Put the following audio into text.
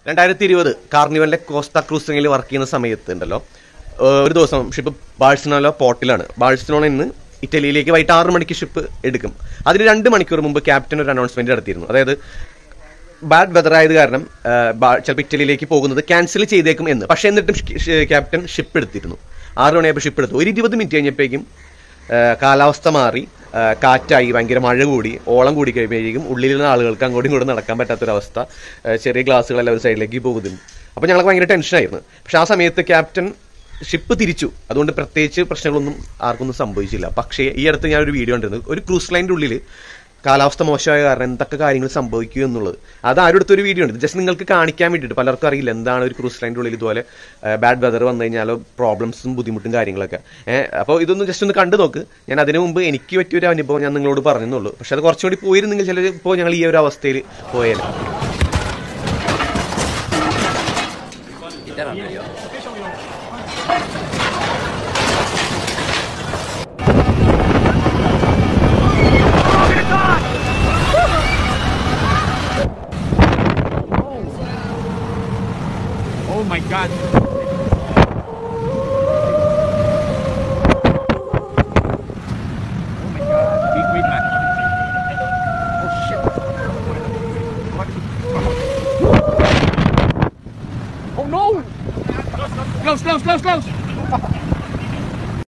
രണ്ടായിരത്തി ഇരുപത് കാർണിവലിന്റെ Costa ക്രൂസിംഗിൽ work ചെയ്യുന്ന സമയത്ത് ഉണ്ടല്ലോ ഏഹ് ഒരു ദിവസം ഷിപ്പ് ബാഴ്സലോണ പോർട്ടിലാണ് ബാഴ്സലോണ ഇന്ന് ഇറ്റലിയിലേക്ക് വൈകിട്ട് ആറ് മണിക്ക് ഷിപ്പ് എടുക്കും അതിന് രണ്ട് മണിക്കൂർ മുമ്പ് ക്യാപ്റ്റൻ ഒരു അനൗൺസ്മെന്റ് നടത്തിയിരുന്നു അതായത് ബാഡ് വെതർ ആയത് കാരണം ചിലപ്പോൾ ഇറ്റലിയിലേക്ക് പോകുന്നത് ക്യാൻസൽ ചെയ്തേക്കും എന്ന് പക്ഷേ എന്നിട്ടും ഷി- ഷി- ക്യാപ്റ്റൻ ഷിപ്പ് എടുത്തിരുന്നു ആറ് മണിയായപ്പോൾ ഷിപ്പ് എടുത്തു ഒരു ഇരുപത് മിനിറ്റ് കഴിഞ്ഞപ്പോഴേക്കും ആ, കാലാവസ്ഥ മാറി ആ, കാറ്റായി ഭയങ്കര മഴ കൂടി ഓളം കൂടി കഴിയുമ്പോഴേക്കും ഉള്ളിലുള്ള ആളുകൾക്ക് അങ്ങോട്ടും ഇങ്ങോട്ടും നടക്കാൻ പറ്റാത്തൊരവസ്ഥ ആ, ചെറിയ ഗ്ലാസ്സുകളെല്ലാം ഒരു സൈഡിലേക്ക് പോകുന്നുണ്ട് അപ്പോൾ ഞങ്ങൾക്ക് ഭയങ്കര ടെൻഷനായിരുന്നു പക്ഷെ ആ സമയത്ത് ക്യാപ്റ്റൻ ഷിപ്പ് തിരിച്ചു അതുകൊണ്ട് പ്രത്യേകിച്ച് പ്രശ്നങ്ങളൊന്നും ആർക്കൊന്നും സംഭവിച്ചില്ല പക്ഷേ ഈ അടുത്ത് ഞാൻ ഒരു വീഡിയോ കണ്ടിരുന്നു ഒരു ക്രൂസ് ലൈൻ്റെ ഉള്ളിൽ കാലാവസ്ഥ മോശമായ കാരണം എന്തൊക്കെ കാര്യങ്ങൾ സംഭവിക്കും എന്നുള്ളത് അത് ആരും അടുത്തൊരു വീഡിയോ ഉണ്ട് ജസ്റ്റ് നിങ്ങൾക്ക് കാണിക്കാൻ വേണ്ടിയിട്ട് പലർക്കും അറിയില്ല എന്താണ് ഒരു ക്രൂസ് ലൈൻ്റെ ഉള്ളിൽ ഇതുപോലെ ബാഡ് വെതർ വന്നു കഴിഞ്ഞാലോ പ്രോബ്ലംസും ബുദ്ധിമുട്ടും കാര്യങ്ങളൊക്കെ അപ്പോൾ ഇതൊന്ന് ജസ്റ്റ് ഒന്ന് കണ്ടു നോക്ക് ഞാൻ അതിനു മുമ്പ് എനിക്ക് പറ്റിയൊരു അനുഭവം ഞാൻ നിങ്ങളോട് പറഞ്ഞെന്നുള്ളൂ പക്ഷെ അത് കുറച്ചുകൂടി പോയിരുന്നെങ്കിൽ ചിലർ ഇപ്പോൾ ഞങ്ങൾ ഈ ഒരു അവസ്ഥയിൽ പോയാൽ Oh my god. Oh my god. Big wait, man. Oh shit. What? Oh no! Close, close, close, close!